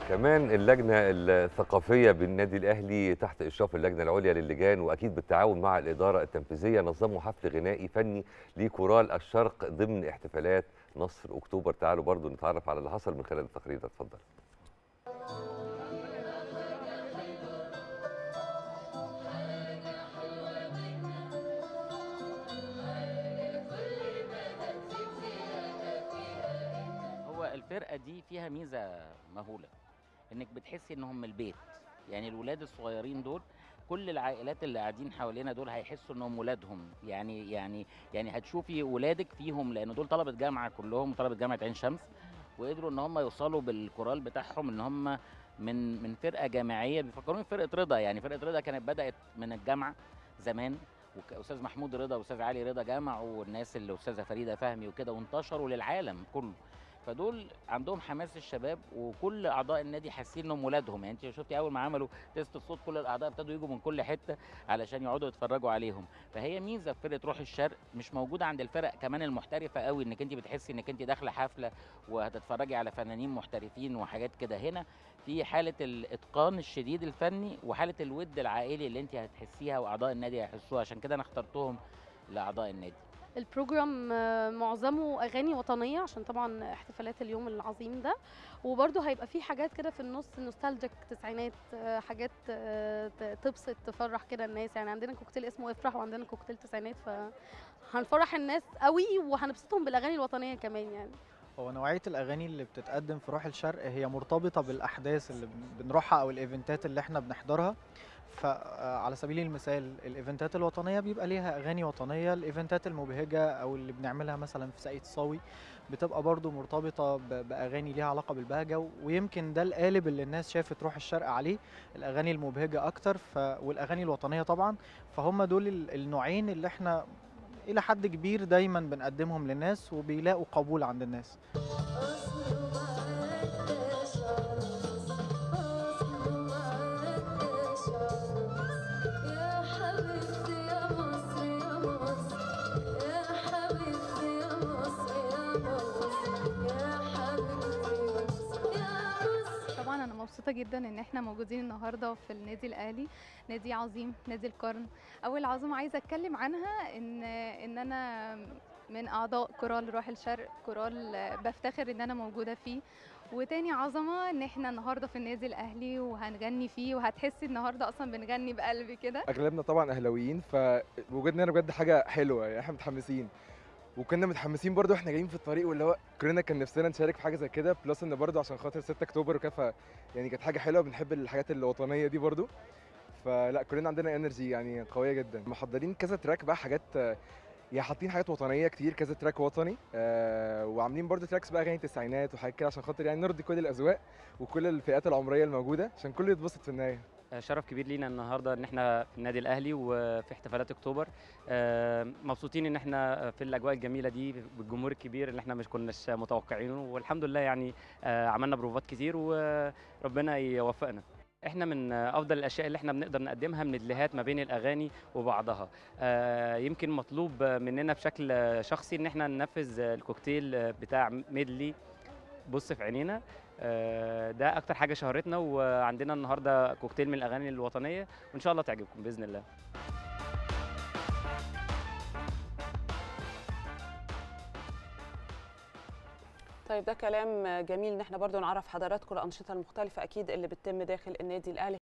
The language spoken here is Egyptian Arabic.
كمان اللجنة الثقافية بالنادي الأهلي تحت إشراف اللجنة العليا للجان وأكيد بالتعاون مع الإدارة التنفيذية نظموا حفل غنائي فني لكورال الشرق ضمن احتفالات نصر أكتوبر تعالوا برضو نتعرف على اللي حصل من خلال التقرير ده اتفضل هو الفرقه دي فيها ميزه مهوله انك بتحسي انهم من البيت يعني الولاد الصغيرين دول كل العائلات اللي قاعدين حوالينا دول هيحسوا انهم ولادهم يعني يعني يعني هتشوفي ولادك فيهم لان دول طلبه جامعه كلهم طلبه جامعه عين شمس وقدروا ان هم يوصلوا بالكورال بتاعهم ان هم من من فرقه جامعيه بيفكروني فرقه رضا يعني فرقه رضا كانت بدات من الجامعه زمان واستاذ محمود رضا واستاذ علي رضا جمعوا والناس اللي استاذه فريده فهمي وكده وانتشروا للعالم كله فدول عندهم حماس الشباب وكل اعضاء النادي حاسين انهم ولادهم يعني انت شفتي اول ما عملوا تيست الصوت كل الاعضاء ابتدوا يجوا من كل حته علشان يقعدوا يتفرجوا عليهم فهي ميزه في فرقه روح الشرق مش موجوده عند الفرق كمان المحترفه قوي انك انت بتحسي انك انت داخله حفله وهتتفرجي على فنانين محترفين وحاجات كده هنا في حاله الاتقان الشديد الفني وحاله الود العائلي اللي انت هتحسيها واعضاء النادي هيحسوها عشان كده انا اخترتهم لاعضاء النادي البروجرام آه، معظمه اغاني وطنيه عشان طبعا احتفالات اليوم العظيم ده وبرده هيبقى فيه حاجات كده في النص نوستالجيك تسعينات آه، حاجات آه، ت- تبسط تفرح كده الناس يعني عندنا كوكتيل اسمه افرح وعندنا كوكتيل تسعينات فهنفرح الناس قوي وهنبسطهم بالاغاني الوطنيه كمان يعني هو نوعية الأغاني اللي بتتقدم في روح الشرق هي مرتبطة بالأحداث اللي بن- بنروحها أو الإيفنتات اللي إحنا بنحضرها فعلى سبيل المثال الإيفنتات الوطنية بيبقى ليها أغاني وطنية الإيفنتات المبهجة أو اللي بنعملها مثلا في ساقية الصاوي بتبقى برضو مرتبطة ب- بأغاني ليها علاقة بالبهجة و- ويمكن ده القالب اللي الناس شافت روح الشرق عليه الأغاني المبهجة أكتر ف... والأغاني الوطنية طبعا فهم دول ال- النوعين اللي إحنا إلى حد كبير دايما بنقدمهم للناس وبيلاقوا قبول عند الناس يا حبيبتي يا مصر يا مصر يا حبيبتي يا مصر يا مصر يا حبيبتي يا مصر يا مصر طبعا انا مبسوطه جدا ان احنا موجودين النهارده في النادي الاهلي نادي عظيم نادي القرن اول عظمه عايزه اتكلم عنها ان ان انا من اعضاء كورال روح الشرق كورال بفتخر ان انا موجوده فيه وتاني عظمه ان احنا النهارده في النادي الاهلي وهنغني فيه وهتحسي النهارده اصلا بنغني بقلبي كده اغلبنا طبعا اهلاويين فوجودنا هنا بجد حاجه حلوه يعني احنا متحمسين وكنا متحمسين برضو احنا جايين في الطريق واللي هو كلنا كان نفسنا نشارك في حاجه زي كده بلس ان برضو عشان خاطر 6 اكتوبر وكده ف- يعني كانت حاجه حلوه بنحب الحاجات الوطنيه دي برضو فلا كلنا عندنا انرجي يعني قويه جدا محضرين كذا تراك بقى حاجات آه، يعني حاطين حاجات وطنيه كتير كذا تراك وطني آه وعاملين برضو تراكس بقى اغاني تسعينات وحاجات كده عشان خاطر يعني نرضي كل الاذواق وكل الفئات العمريه الموجوده عشان كله يتبسط في النهايه شرف كبير لينا النهارده ان احنا في النادي الاهلي وفي احتفالات اكتوبر آه، مبسوطين ان احنا في الاجواء الجميله دي بالجمهور الكبير اللي احنا مش كناش متوقعينه والحمد لله يعني آه، عملنا بروفات كتير وربنا يوفقنا احنا من افضل الاشياء اللي احنا بنقدر نقدمها ميدليهات ما بين الاغاني وبعضها آه، يمكن مطلوب مننا بشكل شخصي ان احنا ننفذ الكوكتيل بتاع ميدلي بص في عينينا آه، ده اكتر حاجه شهرتنا وعندنا النهارده كوكتيل من الاغاني الوطنيه وان شاء الله تعجبكم باذن الله طيب ده كلام جميل ان احنا برضو نعرف حضراتكم الانشطه المختلفه اكيد اللي بتتم داخل النادي الاهلي